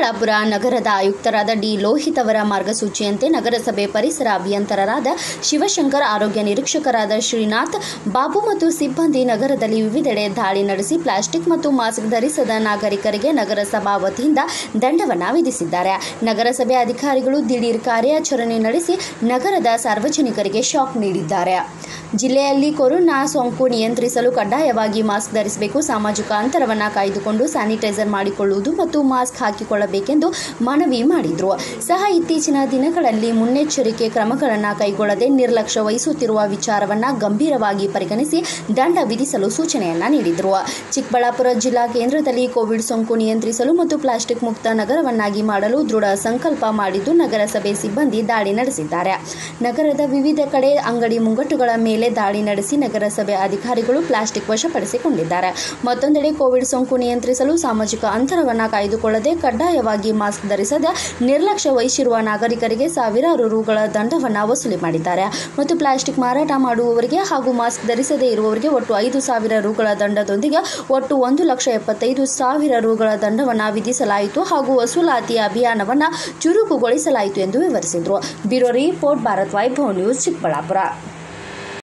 ಚಿಕ್ಕಬಳ್ಳಾಪುರ ನಗರದ ಆಯುಕ್ತರಾದ ಡಿ ಲೋಹಿತ್ ಅವರ ಮಾರ್ಗಸೂಚಿಯಂತೆ ನಗರಸಭೆ ಪರಿಸರ ಅಭಿಯಂತರರಾದ ಶಿವಶಂಕರ್ ಆರೋಗ್ಯ ನಿರೀಕ್ಷಕರಾದ ಶ್ರೀನಾಥ್ ಬಾಬು ಮತ್ತು ಸಿಬ್ಬಂದಿ ನಗರದಲ್ಲಿ ವಿವಿಧೆಡೆ ದಾಳಿ ನಡೆಸಿ ಪ್ಲಾಸ್ಟಿಕ್ ಮತ್ತು ಮಾಸ್ಕ್ ಧರಿಸದ ನಾಗರಿಕರಿಗೆ ನಗರಸಭಾ ವತಿಯಿಂದ ದಂಡವನ್ನು ವಿಧಿಸಿದ್ದಾರೆ ನಗರಸಭೆ ಅಧಿಕಾರಿಗಳು ದಿಢೀರ್ ಕಾರ್ಯಾಚರಣೆ ನಡೆಸಿ ನಗರದ ಸಾರ್ವಜನಿಕರಿಗೆ ಶಾಕ್ ನೀಡಿದ್ದಾರೆ ಜಿಲ್ಲೆಯಲ್ಲಿ ಕೊರೋನಾ ಸೋಂಕು ನಿಯಂತ್ರಿಸಲು ಕಡ್ಡಾಯವಾಗಿ ಮಾಸ್ಕ್ ಧರಿಸಬೇಕು ಸಾಮಾಜಿಕ ಅಂತರವನ್ನು ಕಾಯ್ದುಕೊಂಡು ಸ್ಯಾನಿಟೈಸರ್ ಮಾಡಿಕೊಳ್ಳುವುದು ಮತ್ತು ಮಾಸ್ಕ್ ಹಾಕಿಕೊಳ್ಳಬೇಕೆಂದು ಮನವಿ ಮಾಡಿದರು ಸಹ ಇತ್ತೀಚಿನ ದಿನಗಳಲ್ಲಿ ಮುನ್ನೆಚ್ಚರಿಕೆ ಕ್ರಮಗಳನ್ನು ಕೈಗೊಳ್ಳದೆ ನಿರ್ಲಕ್ಷ್ಯ ವಹಿಸುತ್ತಿರುವ ವಿಚಾರವನ್ನು ಗಂಭೀರವಾಗಿ ಪರಿಗಣಿಸಿ ದಂಡ ವಿಧಿಸಲು ಸೂಚನೆಯನ್ನ ನೀಡಿದರು ಚಿಕ್ಕಬಳ್ಳಾಪುರ ಜಿಲ್ಲಾ ಕೇಂದ್ರದಲ್ಲಿ ಕೋವಿಡ್ ಸೋಂಕು ನಿಯಂತ್ರಿಸಲು ಮತ್ತು ಪ್ಲಾಸ್ಟಿಕ್ ಮುಕ್ತ ನಗರವನ್ನಾಗಿ ಮಾಡಲು ದೃಢ ಸಂಕಲ್ಪ ಮಾಡಿದ್ದು ನಗರಸಭೆ ಸಿಬ್ಬಂದಿ ದಾಳಿ ನಡೆಸಿದ್ದಾರೆ ನಗರದ ವಿವಿಧ ಕಡೆ ಅಂಗಡಿ ಮುಂಗಟ್ಟುಗಳ ಮೇಲೆ ದಾಳಿ ನಡೆಸಿ ನಗರಸಭೆ ಅಧಿಕಾರಿಗಳು ಪ್ಲಾಸ್ಟಿಕ್ ವಶಪಡಿಸಿಕೊಂಡಿದ್ದಾರೆ ಮತ್ತೊಂದೆಡೆ ಕೋವಿಡ್ ಸೋಂಕು ನಿಯಂತ್ರಿಸಲು ಸಾಮಾಜಿಕ ಅಂತರವನ್ನು ಕಾಯ್ದುಕೊಳ್ಳದೆ ಕಡ್ಡಾಯವಾಗಿ ಮಾಸ್ಕ್ ಧರಿಸದೆ ನಿರ್ಲಕ್ಷ್ಯ ವಹಿಸಿರುವ ನಾಗರಿಕರಿಗೆ ಸಾವಿರಾರು ರುಗಳ ದಂಡವನ್ನು ವಸೂಲಿ ಮಾಡಿದ್ದಾರೆ ಮತ್ತು ಪ್ಲಾಸ್ಟಿಕ್ ಮಾರಾಟ ಮಾಡುವವರಿಗೆ ಹಾಗೂ ಮಾಸ್ಕ್ ಧರಿಸದೇ ಇರುವವರಿಗೆ ಒಟ್ಟು ಐದು ಸಾವಿರ ರುಗಳ ದಂಡದೊಂದಿಗೆ ಒಟ್ಟು ಒಂದು ಲಕ್ಷ ಎಪ್ಪತ್ತೈದು ಸಾವಿರ ರುಗಳ ದಂಡವನ್ನು ವಿಧಿಸಲಾಯಿತು ಹಾಗೂ ವಸೂಲಾತಿ ಅಭಿಯಾನವನ್ನು ಚುರುಕುಗೊಳಿಸಲಾಯಿತು ಎಂದು ವಿವರಿಸಿದರು bureau report Bharat Vaibhav news Chikkaballapur